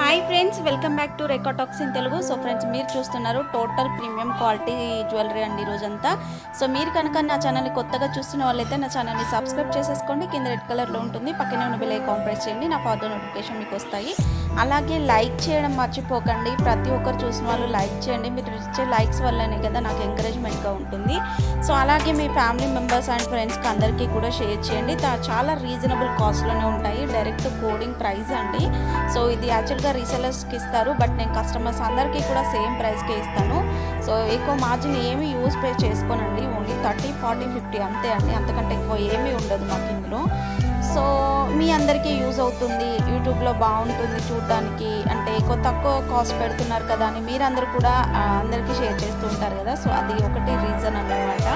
hi friends welcome back to రెకాటాక్స్ in Telugu so friends మీరు చూస్తున్నారు టోటల్ ప్రీమియం క్వాలిటీ జ్యువెలరీ అండి రోజంతా సో మీరు కనుక నా ఛానల్ని కొత్తగా చూస్తున్న వాళ్ళైతే నా ఛానల్ని సబ్స్క్రైబ్ చేసేసుకోండి కింద రెడ్ కలర్లో ఉంటుంది పక్కనే ఉన్న బెల్ ఐకాన్ ప్రెస్ చేయండి నా ఫాదర్ నోటిఫికేషన్ మీకు వస్తాయి అలాగే లైక్ చేయడం మర్చిపోకండి ప్రతి ఒక్కరు చూసిన వాళ్ళు లైక్ చేయండి మీరు ఇచ్చే లైక్స్ వల్లనే కదా నాకు ఎంకరేజ్మెంట్గా ఉంటుంది సో అలాగే మీ ఫ్యామిలీ మెంబర్స్ అండ్ ఫ్రెండ్స్కి అందరికీ కూడా షేర్ చేయండి తా- చాలా రీజనబుల్ కాస్ట్లోనే ఉంటాయి డైరెక్ట్ కోడింగ్ ప్రైస్ అండి సో ఇది యాక్చువల్గా రీసెలర్స్కి ఇస్తారు బట్ నేను కస్టమర్స్ అందరికీ కూడా సేమ్ ప్రైస్కే ఇస్తాను సో ఎక్కువ మార్జిన్ ఏమీ యూజ్ పే చేసుకోనండి ఓన్లీ థర్టీ ఫార్టీ ఫిఫ్టీ అంతే అండి అంతకంటే ఎక్కువ ఏమీ ఉండదు మాకు ఇందులో సో మీ అందరికీ యూజ్ అవుతుంది యూట్యూబ్లో బాగుంటుంది చూడడానికి అంటే ఎక్కువ తక్కువ కాస్ట్ పెడుతున్నారు కదా అని మీరందరూ కూడా ఆ, అందరికీ షేర్ చేస్తూ ఉంటారు కదా సో అది ఒకటి రీజన్ అన్నమాట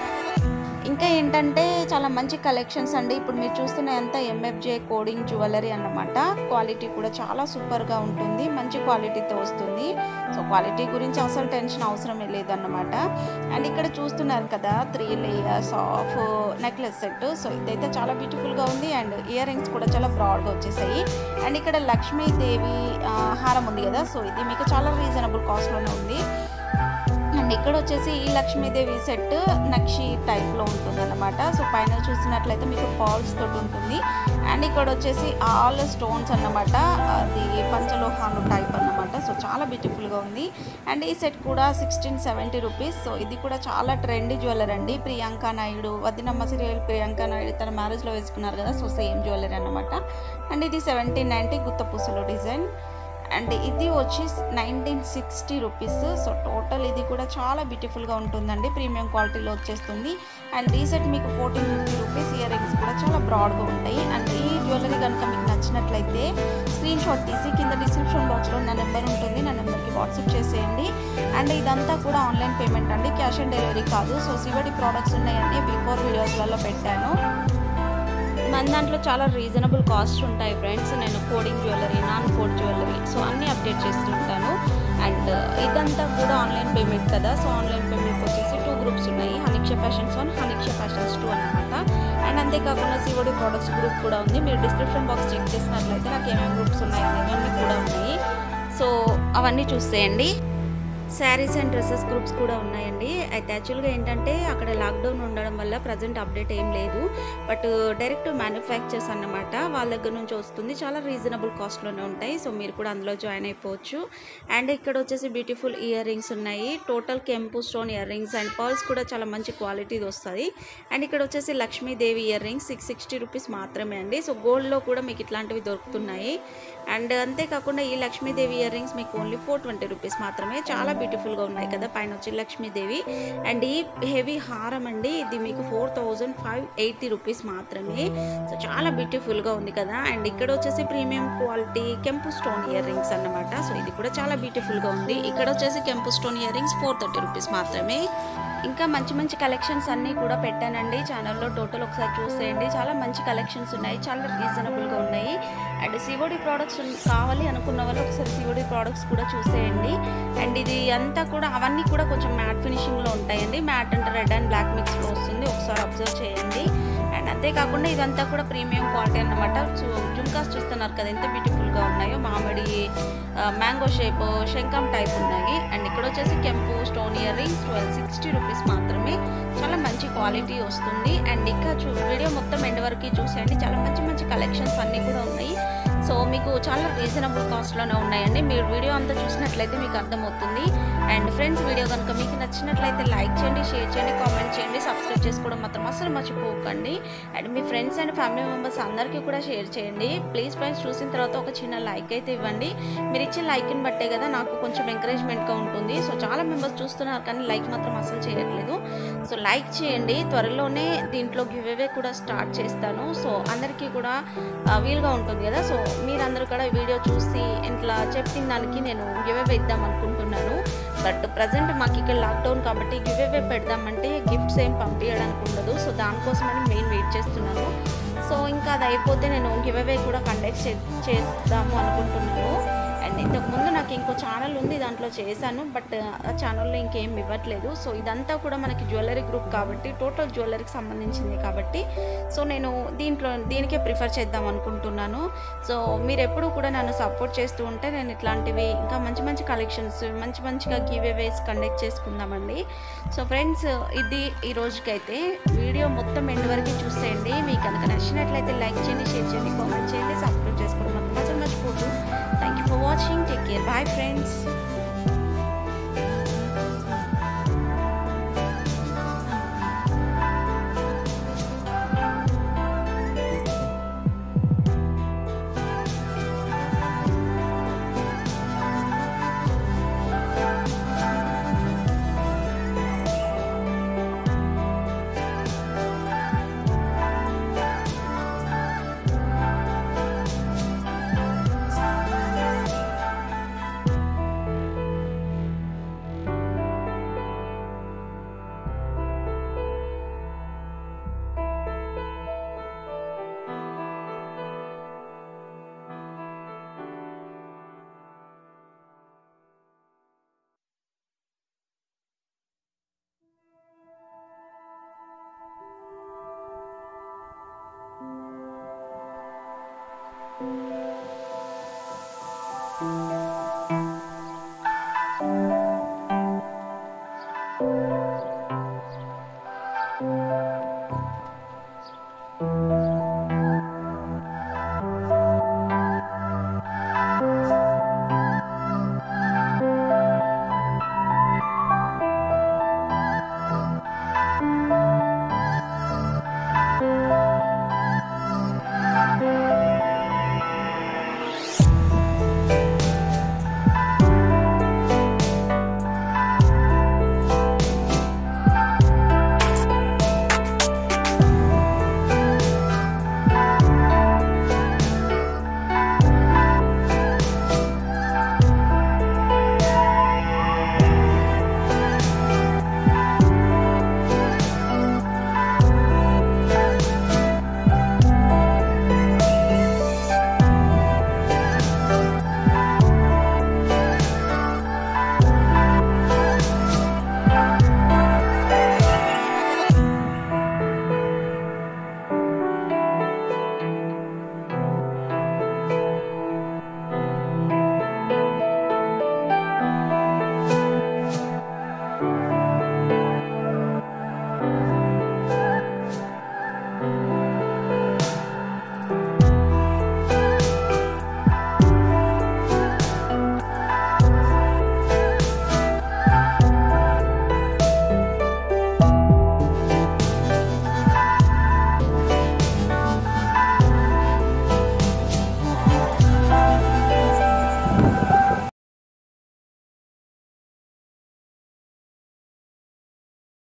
ఇంకా ఏంటంటే చాలా మంచి కలెక్షన్స్ అండి ఇప్పుడు మీరు చూస్తున్న ఎంత ఎంఎఫ్జే కోడింగ్ జ్యువెలరీ అన్నమాట క్వాలిటీ కూడా చాలా సూపర్గా ఉంటుంది మంచి క్వాలిటీతో వస్తుంది సో క్వాలిటీ గురించి అసలు టెన్షన్ అవసరమే లేదన్నమాట అండ్ ఇక్కడ చూస్తున్నారు కదా three layers of necklace set so ఇదైతే చాలా బ్యూటిఫుల్గా ఉంది అండ్ ఇయర్ రింగ్స్ కూడా చాలా బ్రాడ్గా వచ్చేసాయి అండ్ ఇక్కడ లక్ష్మీదేవి ఆ, హారం ఉంది కదా సో ఇది మీకు చాలా రీజనబుల్ కాస్ట్లోనే ఉంది అండ్ ఇక్కడ వచ్చేసి ఈ లక్ష్మీదేవి సెట్ నక్షి టైప్లో ఉంటుంది అనమాట సో పైన చూసినట్లయితే మీకు పాల్స్ తోటి ఉంటుంది అండ్ ఇక్కడ వచ్చేసి ఆల్ స్టోన్స్ అన్నమాట అది పంచలోహాలు టైప్ అన్నమాట సో చాలా బ్యూటిఫుల్గా ఉంది అండ్ ఈ సెట్ కూడా సిక్స్టీన్ సెవెంటీ రూపీస్ సో ఇది కూడా చాలా ట్రెండీ జ్యువెలరీ అండి ప్రియాంక నాయుడు వదినమ్మ సీరియల్ ప్రియాంక నాయుడు తన మ్యారేజ్లో వేసుకున్నారు కదా సో సేమ్ జ్యువెలరీ అన్నమాట అండ్ ఇది సెవెంటీన్ నైంటీ గుత్త పూసలో డిజైన్ అండ్ ఇది వచ్చి nineteen sixty rupees so total ఇది కూడా చాలా బ్యూటిఫుల్గా ఉంటుందండి ప్రీమియం క్వాలిటీలో వచ్చేస్తుంది అండ్ ఈ సెట్ మీకు fourteen fifty rupees earrings కూడా చాలా బ్రాడ్గా ఉంటాయి అండ్ ఈ జ్యువెలరీ కనుక మీకు నచ్చినట్లయితే స్క్రీన్ షాట్ తీసి కింద డిస్క్రిప్షన్ బాక్స్లో నా నెంబర్ ఉంటుంది నా నెంబర్కి వాట్సాప్ చేసేయండి అండ్ ఇదంతా కూడా ఆన్లైన్ పేమెంట్ అండి క్యాష్ ఆన్ డెలివరీ కాదు సో సివడి ప్రోడక్ట్స్ ఉన్నాయండి బిఫోర్ వీడియోస్లలో పెట్టాను మన దాంట్లో చాలా రీజనబుల్ కాస్ట్ ఉంటాయి ఫ్రెండ్స్ నేను coating jewellery non coat jewellery so అన్నీ అప్డేట్ చేస్తుంటాను అండ్ ఇదంతా కూడా ఆన్లైన్ పేమెంట్ కదా సో ఆన్లైన్ పేమెంట్ వచ్చేసి టూ గ్రూప్స్ ఉన్నాయి Haniksha fashions one Haniksha fashions two అనమాట అండ్ అంతేకాకుండా సివడి ప్రోడక్ట్స్ గ్రూప్ కూడా ఉంది మీరు డిస్క్రిప్షన్ బాక్స్ చెక్ చేసినట్లయితే నాకు ఏమేమి గ్రూప్స్ ఉన్నాయి అనేవి కూడా ఉన్నాయి సో అవన్నీ చూసేయండి శారీస్ అండ్ డ్రెస్సెస్ గ్రూప్స్ కూడా ఉన్నాయండి అయితే యాక్చువల్గా ఏంటంటే అక్కడ లాక్డౌన్ ఉండడం వల్ల ప్రజెంట్ అప్డేట్ ఏం లేదు బట్ డైరెక్ట్ మ్యానుఫ్యాక్చర్స్ అన్నమాట వాళ్ళ దగ్గర నుంచి వస్తుంది చాలా రీజనబుల్ కాస్ట్లోనే ఉంటాయి సో మీరు కూడా అందులో జాయిన్ అయిపోవచ్చు అండ్ ఇక్కడ వచ్చేసి బ్యూటిఫుల్ ఇయర్ రింగ్స్ ఉన్నాయి టోటల్ కెంపు stone earrings and pearls కూడా చాలా మంచి క్వాలిటీది వస్తుంది అండ్ ఇక్కడ వచ్చేసి Lakshmidevi earrings six sixty rupees మాత్రమే అండి సో గోల్డ్లో కూడా మీకు ఇట్లాంటివి దొరుకుతున్నాయి అండ్ అంతేకాకుండా ఈ లక్ష్మీదేవి ఇయర్ రింగ్స్ మీకు ఓన్లీ ఫోర్ ట్వంటీ రూపీస్ మాత్రమే చాలా బ్యూటిఫుల్గా ఉన్నాయి కదా పైన వచ్చి లక్ష్మీదేవి అండ్ ఈ హెవీ హారం అండి ఇది మీకు four thousand five eighty rupees మాత్రమే సో చాలా బ్యూటిఫుల్గా ఉంది కదా అండ్ ఇక్కడ వచ్చేసి ప్రీమియం క్వాలిటీ కెంపు స్టోన్ ఇయర్ రింగ్స్ అన్నమాట సో ఇది కూడా చాలా బ్యూటిఫుల్గా ఉంది ఇక్కడ వచ్చేసి కెంపు stone earrings four thirty rupees మాత్రమే ఇంకా మంచి మంచి కలెక్షన్స్ అన్నీ కూడా పెట్టానండి ఛానల్లో టోటల్ ఒకసారి చూసేయండి చాలా మంచి కలెక్షన్స్ ఉన్నాయి చాలా రీజనబుల్గా ఉన్నాయి అండ్ సివోడి ప్రోడక్ట్స్ కావాలి అనుకున్న వాళ్ళు ఒకసారి సివోడి ప్రోడక్ట్స్ కూడా చూసేయండి అండ్ ఇది అంతా కూడా అవన్నీ కూడా కొంచెం మ్యాట్ ఫినిషింగ్లో ఉంటాయండి మ్యాట్ అంటే రెడ్ అండ్ బ్లాక్ మిక్స్లో వస్తుంది ఒకసారి అబ్జర్వ్ చేయండి అండ్ అంతేకాకుండా ఇదంతా కూడా ప్రీమియం క్వాలిటీ అన్నమాట సో జుంకాస్ చూస్తున్నారు కదా ఎంత బ్యూటిఫుల్గా ఉన్నాయో మామిడి మ్యాంగో షేప్ శంఖం టైప్ ఉన్నాయి అండ్ ఇక్కడ వచ్చేసి కెంపు stone earrings twelve sixty rupees మాత్రమే చాలా మంచి క్వాలిటీ వస్తుంది అండ్ ఇంకా చూ వీడియో మొత్తం ఎండ్ వరకు చూసేయండి చాలా మంచి మంచి కలెక్షన్స్ అన్నీ కూడా ఉన్నాయి సో మీకు చాలా రీజనబుల్ కాస్ట్లోనే ఉన్నాయండి మీరు వీడియో అంతా చూసినట్లయితే మీకు అర్థమవుతుంది అండ్ ఫ్రెండ్స్ వీడియో కనుక మీకు నచ్చినట్లయితే లైక్ చేయండి షేర్ చేయండి కామెంట్ చేయండి సబ్స్క్రైబ్ చేసుకోవడం మాత్రం అసలు మర్చిపోకండి అండ్ మీ ఫ్రెండ్స్ అండ్ ఫ్యామిలీ మెంబర్స్ అందరికీ కూడా షేర్ చేయండి ప్లీజ్ ఫ్రెండ్స్ చూసిన తర్వాత ఒక చిన్న లైక్ అయితే ఇవ్వండి మీరు ఇచ్చిన లైక్ని బట్టే కదా నాకు కొంచెం ఎంకరేజ్మెంట్గా ఉంటుంది సో చాలా మెంబర్స్ చూస్తున్నారు కానీ లైక్ మాత్రం అసలు చేయట్లేదు సో లైక్ చేయండి త్వరలోనే దీంట్లో గివ్ అవే కూడా స్టార్ట్ చేస్తాను సో అందరికీ కూడా ఆ, వీలుగా ఉంటుంది కదా సో మీరందరూ కూడా వీడియో చూసి ఇట్లా చెప్పిన దానికి నేను గివ్ అవే ఇద్దాం అనుకుంటున్నాను బట్ ప్రజెంట్ మాకు ఇక్కడ లాక్డౌన్ కాబట్టి గివ్ అవే పెడదామంటే గిఫ్ట్స్ ఏం పంపించడానికి ఉండదు సో దానికోసమని మెయిన్ వెయిట్ చేస్తున్నాను సో ఇంకా అది అయిపోతే నేను గివ్ అవే కూడా కండక్ట్ చే చేద్దాము అనుకుంటున్నాను అండ్ ఇంతకుముందు నాకు ఇంకో ఛానల్ ఉంది దాంట్లో చేశాను బట్ ఆ ఛానల్లో ఇంకేం ఇవ్వట్లేదు సో ఇదంతా కూడా మనకి జ్యువెలరీ గ్రూప్ కాబట్టి టోటల్ జ్యువెలరీకి సంబంధించింది కాబట్టి సో నేను దీంట్లో దీనికే ప్రిఫర్ చేద్దాం అనుకుంటున్నాను సో మీరు ఎప్పుడు కూడా నన్ను సపోర్ట్ చేస్తూ ఉంటే నేను ఇట్లాంటివి ఇంకా మంచి మంచి కలెక్షన్స్ మంచి మంచిగా గివ్ అవేస్ కండక్ట్ చేసుకుందామండి సో ఫ్రెండ్స్ ఇది ఈ రోజుకైతే వీడియో మొత్తం ఎండ్ వరకు చూసేయండి మీకు కనుక నచ్చినట్లయితే లైక్ చేయండి షేర్ చేయండి కామెంట్ చేయండి సబ్స్క్రైబ్ చేసుకోవడం మాత్రం అసలు మర్చిపోదు thank you for watching take care bye friends